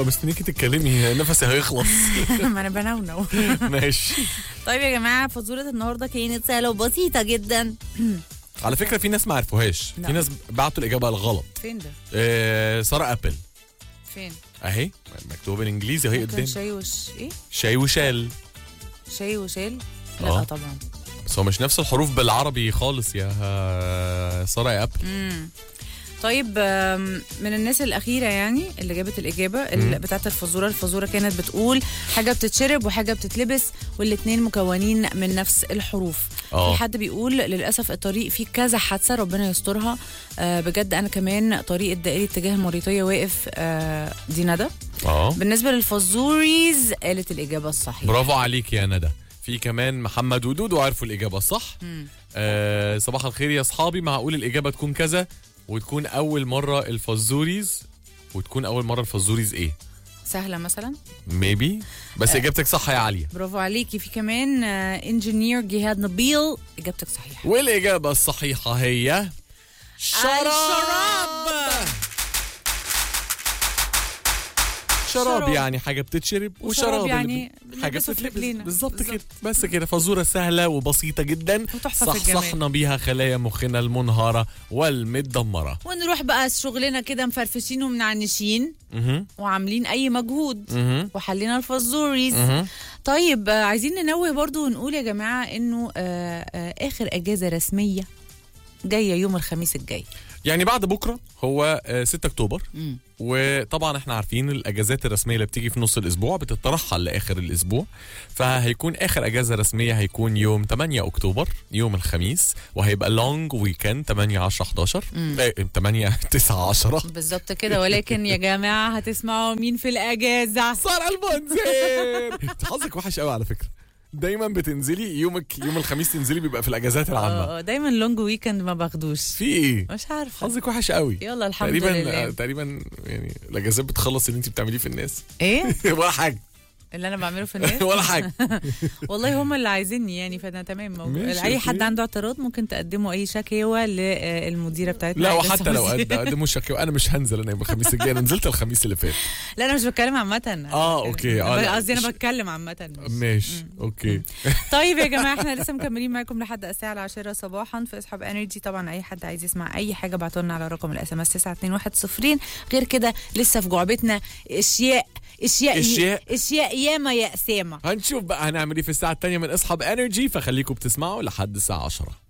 ايوه مستنيكي تتكلمي نفسي هيخلص ما انا بنونو ماشي طيب يا جماعه فزوره النهارده كانت سهله وبسيطه جدا على فكره في ناس ما عرفوهاش لا. في ناس بعتوا الاجابه الغلط فين ده آه ساره ابل فين اهي مكتوب بالانجليزي اهي ممكن قدام شاي وش ايه شاي وشال شاي وشال لا آه. طبعا بس هو مش نفس الحروف بالعربي خالص يا آه، ساره يا ابل امم طيب آم، من الناس الأخيرة يعني اللي جابت الإجابة اللي بتاعت الفزورة الفزورة كانت بتقول حاجة بتتشرب وحاجة بتتلبس والاتنين مكونين من نفس الحروف آه. في حد بيقول للأسف الطريق فيه كذا حادثة ربنا يسترها آه بجد أنا كمان طريق الدائري اتجاه الموريتانيا واقف آه دي ندى اه بالنسبة للفزوريز قالت الإجابة الصحيحة برافو عليك يا ندى في كمان محمد ودود وعرفوا الاجابه الصح مم. آه صباح الخير يا اصحابي معقول الاجابه تكون كذا وتكون اول مره الفزوريز وتكون اول مره الفزوريز ايه سهلة مثلا ميبي بس اجابتك صح يا عاليه برافو عليكي في كمان آه انجينير جهاد نبيل إجابتك صحيحة والاجابه الصحيحه هي شراب شراب شراب. يعني حاجه بتتشرب وشراب وشراب اللي يعني بت- حاجه بنلبسه في بتتلبس رجلينا. بالظبط بالظبط. كده بس كده فزوره سهله وبسيطه جدا وتحفة في الجمال. صحصحنا بيها خلايا مخنا المنهاره والمتدمره ونروح بقى شغلنا كده مفرفشين ومنعنشين مهم. وعاملين اي مجهود مهم. وحلينا الفزوريز مهم. طيب آه، عايزين ننوه برضو ونقول يا جماعه انه آه، آه، اخر اجازه رسميه جايه يوم الخميس الجاي يعني بعد بكره هو آه، 6 اكتوبر مم. وطبعا احنا عارفين الاجازات الرسميه اللي بتيجي في نص الاسبوع بتترحل لاخر الاسبوع فهيكون اخر اجازه رسميه هيكون يوم 8 اكتوبر يوم الخميس وهيبقى لونج ويكند 8 10 11 آه، 8 9 10 بالظبط كده ولكن يا جماعه هتسمعوا مين في الاجازه صار المنزل حظك وحش قوي على فكره دايما بتنزلي يومك يوم الخميس تنزلي بيبقى في الاجازات العامه اه دايما لونج ويكند ما باخدوش في ايه مش عارفه حظك وحش قوي يلا الحمد تقريبا لله تقريبا يعني الاجازات بتخلص اللي انت بتعمليه في الناس ايه ولا حاجه اللي انا بعمله في الناس ولا حاجه والله هم اللي عايزيني يعني فانا تمام موجود ماشي، اي حد أوكي. عنده اعتراض ممكن تقدموا اي شكاوى للمديره بتاعتنا لا عايدة وحتى لو سوزي. قد قدموا شكوى انا مش هنزل انا يوم الخميس الجاي انا نزلت الخميس اللي فات لا انا مش بتكلم عامه آه، أوكي. آه، لا. قصدي انا بتكلم عامه مش- ماشي اوكي طيب يا جماعه احنا لسه مكملين معاكم لحد الساعه العاشرة صباحا في اصحاب انرجي طبعا اي حد عايز يسمع اي حاجه ابعتوا لنا على رقم الاس ام اس 9210 غير كده لسه في جعبتنا اشياء اشياء إشياء. اشياء ياما يا اسامه هنشوف بقى هنعمل ايه في الساعه الثانيه من اصحاب انرجي فخليكم بتسمعوا لحد الساعه 10